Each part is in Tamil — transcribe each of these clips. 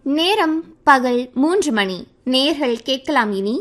நேரம் பகல் மூன்று மணி நேர்கள் கேட்கலாம் இனி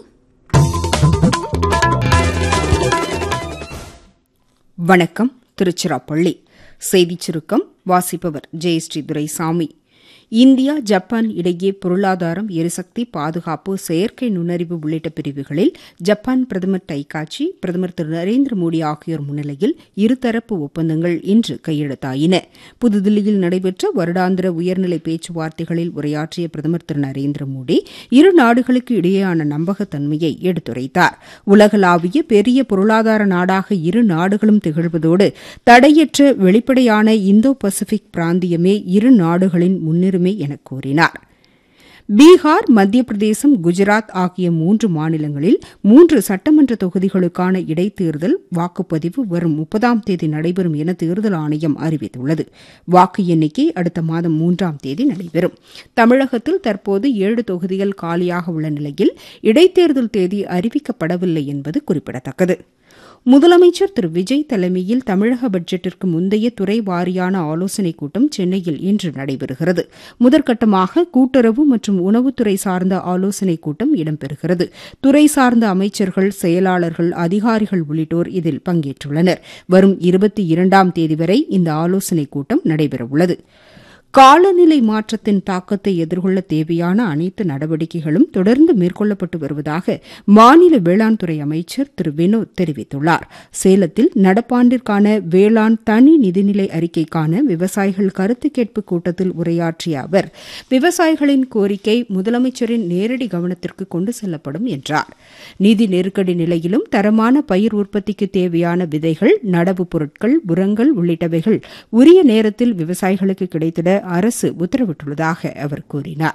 வணக்கம் திருச்சிராப்பள்ளி செய்திச் சுருக்கம் வாசிப்பவர் ஜெயஸ்ரீ துரைசாமி இந்தியா ஜப்பான் இடையே பொருளாதாரம் எரிசக்தி பாதுகாப்பு செயற்கை நுண்ணறிவு உள்ளிட்ட பிரிவுகளில் ஜப்பான் பிரதமர் டைகாச்சி பிரதமர் திரு நரேந்திர மோடி ஆகியோர் முன்னிலையில் இருதரப்பு ஒப்பந்தங்கள் இன்று கையெழுத்தாயின புதுதில்லியில் நடைபெற்ற வருடாந்திர உயர்நிலை பேச்சுவார்த்தைகளில் உரையாற்றிய பிரதமர் திரு நரேந்திர மோடி இரு நாடுகளுக்கு இடையேயான நம்பகத்தன்மையை எடுத்துரைத்தார் உலகளாவிய பெரிய பொருளாதார நாடாக இரு நாடுகளும் திகழ்வதோடு தடையற்ற வெளிப்படையான இந்தோ பசிபிக் பிராந்தியமே இரு நாடுகளின் முன்னுரிமை என கூறினார் பீகார் மத்திய பிரதேசம் குஜராத் ஆகிய மூன்று மாநிலங்களில் மூன்று சட்டமன்ற தொகுதிகளுக்கான இடைத்தேர்தல் வாக்குப்பதிவு வரும் முப்பதாம் தேதி நடைபெறும் என தேர்தல் ஆணையம் அறிவித்துள்ளது வாக்கு எண்ணிக்கை அடுத்த மாதம் மூன்றாம் தேதி நடைபெறும் தமிழகத்தில் தற்போது ஏழு தொகுதிகள் காலியாக உள்ள நிலையில் இடைத்தேர்தல் தேதி அறிவிக்கப்படவில்லை என்பது குறிப்பிடத்தக்கது முதலமைச்சர் திரு விஜய் தலைமையில் தமிழக பட்ஜெட்டிற்கு முந்தைய துறை வாரியான ஆலோசனைக் கூட்டம் சென்னையில் இன்று நடைபெறுகிறது முதற்கட்டமாக கூட்டுறவு மற்றும் உணவுத்துறை சார்ந்த ஆலோசனைக் கூட்டம் இடம்பெறுகிறது துறை சார்ந்த அமைச்சர்கள் செயலாளர்கள் அதிகாரிகள் உள்ளிட்டோர் இதில் பங்கேற்றுள்ளனர் வரும் இருபத்தி இரண்டாம் தேதி வரை இந்த ஆலோசனைக் கூட்டம் நடைபெறவுள்ளது காலநிலை மாற்றத்தின் தாக்கத்தை எதிர்கொள்ள தேவையான அனைத்து நடவடிக்கைகளும் தொடர்ந்து மேற்கொள்ளப்பட்டு வருவதாக மாநில வேளாண் துறை அமைச்சர் திரு வினோத் தெரிவித்துள்ளார் சேலத்தில் நடப்பாண்டிற்கான வேளாண் தனி நிதிநிலை அறிக்கைக்கான விவசாயிகள் கருத்து கேட்பு கூட்டத்தில் உரையாற்றிய அவர் விவசாயிகளின் கோரிக்கை முதலமைச்சரின் நேரடி கவனத்திற்கு கொண்டு செல்லப்படும் என்றார் நிதி நெருக்கடி நிலையிலும் தரமான பயிர் உற்பத்திக்கு தேவையான விதைகள் நடவு பொருட்கள் உரங்கள் உள்ளிட்டவைகள் உரிய நேரத்தில் விவசாயிகளுக்கு கிடைத்திட அரசு உத்தரவிட்டுள்ளதாக அவர் கூறினார்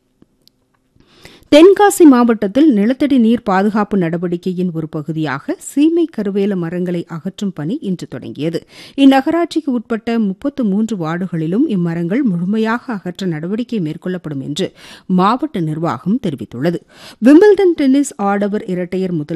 தென்காசி மாவட்டத்தில் நிலத்தடி நீர் பாதுகாப்பு நடவடிக்கையின் ஒரு பகுதியாக சீமை கருவேல மரங்களை அகற்றும் பணி இன்று தொடங்கியது இந்நகராட்சிக்கு உட்பட்ட முப்பத்து மூன்று வார்டுகளிலும் இம்மரங்கள் முழுமையாக அகற்ற நடவடிக்கை மேற்கொள்ளப்படும் என்று மாவட்ட நிர்வாகம் தெரிவித்துள்ளது விம்பிள்டன் டென்னிஸ் ஆடவர் இரட்டையர் முதல்